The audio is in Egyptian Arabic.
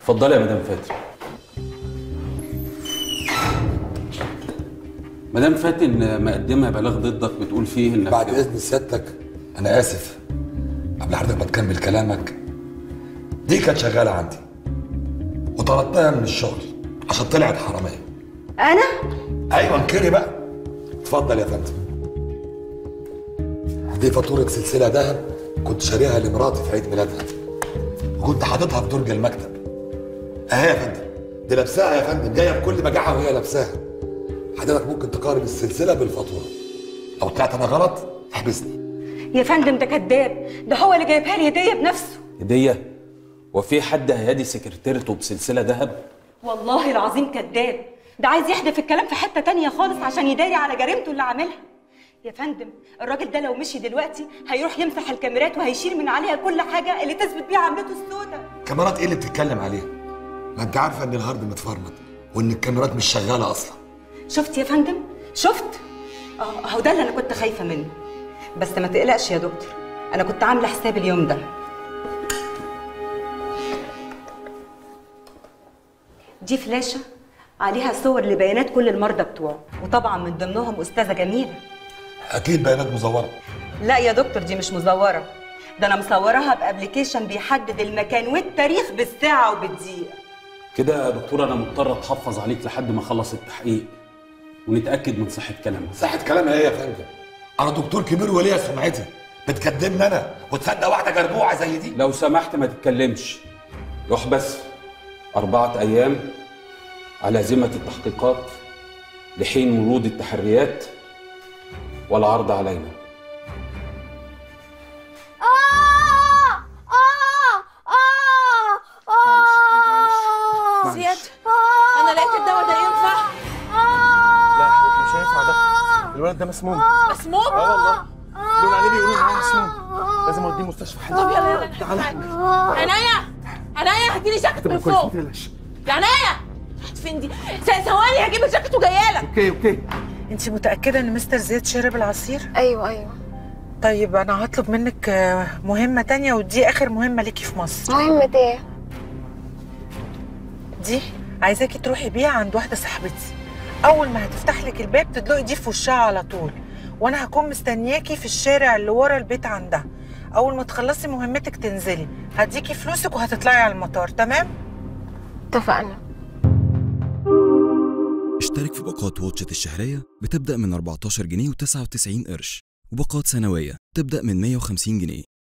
اتفضلي يا مدام فاتن مدام فاتن مقدمه بلاغ ضدك بتقول فيه انك بعد اذن سيادتك انا اسف قبل حضرتك ما تكمل كلامك دي كانت شغاله عندي وطردتها من الشغل عشان طلعت حراميه انا ايوه انكري بقى اتفضل يا فندم دي فاتوره سلسله ذهب كنت شاريها لمراتي في عيد ميلادها وكنت حاططها في درج المكتب اهي يا فندم دي لابساها يا فندم جايه بكل بجاحه وهي لابساها حضرتك ممكن تقارن السلسله بالفاتوره لو طلعت انا غلط احبسني يا فندم ده كذاب ده هو اللي جايبها لي هديه بنفسه هديه وفي حد هيادي سكرتيرته بسلسله ذهب والله العظيم كذاب ده عايز يحدف الكلام في حته تانية خالص عشان يداري على جريمته اللي عاملها يا فندم الراجل ده لو مشي دلوقتي هيروح يمسح الكاميرات وهيشيل من عليها كل حاجه اللي تثبت بيها عملته السوداء كاميرات ايه اللي بتتكلم عليها ما انت عارفه ان الهارد متفرمط وان الكاميرات مش شغاله اصلا شفت يا فندم شفت اه اهو ده اللي انا كنت خايفه منه بس ما تقلقش يا دكتور انا كنت عامله حساب اليوم ده دي فلاشه عليها صور لبيانات كل المرضى بتوعه وطبعا من ضمنهم استاذه جميله اكيد بيانات مزوره لا يا دكتور دي مش مزوره ده انا مصورها بابلكيشن بيحدد المكان والتاريخ بالساعه وبالدقيقه كده يا دكتور انا مضطر اتحفظ عليك لحد ما اخلص التحقيق ونتاكد من صحه كلامك صحة كلامها ايه يا فندم انا دكتور كبير وليا سمعتي بتكدبني انا وتصدق واحده جربوعه زي دي لو سمحت ما تتكلمش يحبس أربعة أيام على ذمة التحقيقات لحين ورود التحريات والعرض علينا آه آه آه آه زياد انا لقيت الدواء ده ينفع لا يا حبيبتي مش هينفع ده الولد ده مسموم مسموم اه والله دول عليه بيقولوا ان هو مسموم لازم اوديه المستشفى حالا طب يلا يلا تعالى عناية عناية هاتيلي جاكيت من تبقى كويس ما فوق تقلقش يا عناية فين دي س- ثواني هجيب الجاكيت وجايه لك اوكي اوكي انت متأكدة ان مستر زياد شرب العصير؟ ايوه ايوه طيب انا هطلب منك آه، مهمة تانية ودي اخر مهمة ليكي في مصر مهمة ايه؟ دي عايزاكي تروحي بيها عند واحدة صاحبتي اول ما هتفتح لك الباب تدلقي دي في وشها على طول وانا هكون مستنياكي في الشارع اللي ورا البيت عندها اول ما تخلصي مهمتك تنزلي هديكي فلوسك وهتطلعي على المطار تمام اتفقنا اشترك في باقات واتشت الشهرية بتبدأ من 14 جنيه و99 قرش وباقات سنوية تبدأ من 150 جنيه